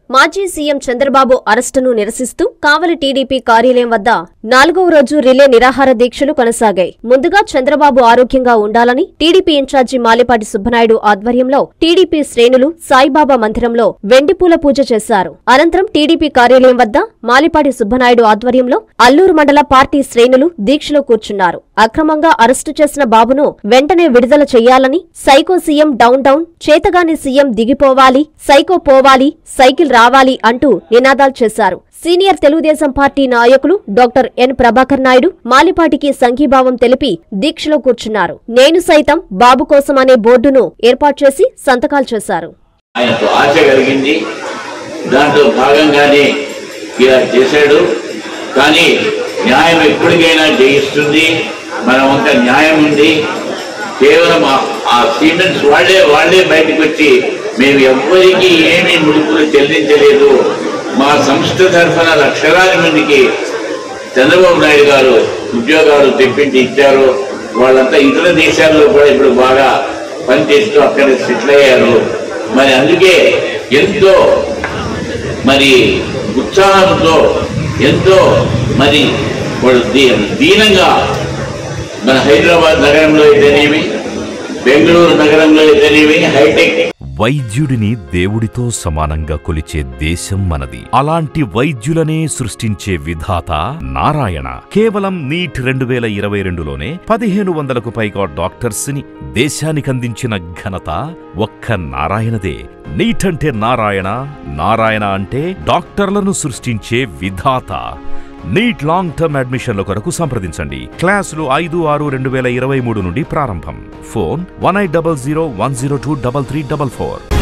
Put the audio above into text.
మాజీ సీఎం చంద్రబాబు అరెస్టును నిరసిస్తూ కావలి టీడీపీ కార్యాలయం వద్ద నాలుగవ రోజు రిలే నిరాహార దీక్షలు కొనసాగాయి ముందుగా చంద్రబాబు ఆరోగ్యంగా ఉండాలని టీడీపీ ఇన్ఛార్జి మాలిపాటి సుబ్బనాయుడు ఆధ్వర్యంలో టీడీపీ శ్రేణులు సాయిబాబా మందిరంలో వెండిపూల పూజ చేశారు అనంతరం టీడీపీ కార్యాలయం వద్ద మాలిపాటి సుబ్బనాయుడు ఆధ్వర్యంలో అల్లూరు మండల పార్టీ శ్రేణులు దీక్షలో కూర్చున్నారు అక్రమంగా అరెస్టు చేసిన బాబును వెంటనే విడుదల చేయాలని సైకో సీఎం డౌన్ డౌన్ చేతగాని సీఎం దిగిపోవాలి సైకో పోవాలి సైకిల్ రావాలి అంటూ నినాదాలు చేశారు సీనియర్ తెలుగుదేశం పార్టీ నాయకులు డాక్టర్ ఎన్ ప్రభాకర్ నాయుడు మాలిపాటికి సంఘీభావం తెలిపి దీక్షలో కూర్చున్నారు నేను సైతం బాబు కోసం అనే బోర్డును ఏర్పాటు చేసి సంతకాలు చేశారు ఆయనకు ఆశ కలిగింది దాంట్లో భాగంగానే ఇలా చేశాడు కానీ న్యాయం ఎప్పటికైనా జయిస్తుంది మన వంక న్యాయం ఉంది కేవలం ఆ- ఆ సిమెంట్స్ వాళ్ళే వాళ్ళే బయటకు వచ్చి మేము ఎవ్వరికి ఏమీ ముడుపులు చెల్లించలేదు మా సంస్థ తరఫున లక్షలాది మందికి చంద్రబాబు నాయుడు గారు ఉద్యోగాలు తెప్పించి ఇచ్చారు వాళ్ళంతా ఇతర దేశాల్లో కూడా ఇప్పుడు బాగా పనిచేస్తూ అక్కడ సెటిల్ అయ్యారు మరి అందుకే ఎంతో మరి ఉత్సాహంతో ఎంతో మరి వాళ్ళు దీ- దీనంగా మన హైదరాబాద్ నగరంలో అయితేనేమి బెంగళూరు నగరంలో అయితేనేమి హైటెక్ వైద్యుడిని దేవుడితో సమానంగా కొలిచే దేశం మనది అలాంటి వైద్యులనే సృష్టించే విధాత నారాయణ కేవలం నీట్ రెండు వేల ఇరవై రెండులోనే పదిహేను వందలకు పైగా డాక్టర్స్ ని దేశానికి అందించిన ఘనత ఒక్క నారాయణదే నీట్ అంటే నారాయణ నారాయణ అంటే డాక్టర్లను సృష్టించే విధాత నీట్ లాంగ్ టర్మ్ అడ్మిషన్ల కొరకు సంప్రదించండి క్లాసులు ఐదు ఆరు రెండు వేల ఇరవై మూడు నుండి ప్రారంభం phone one eight double zero one zero two double three double four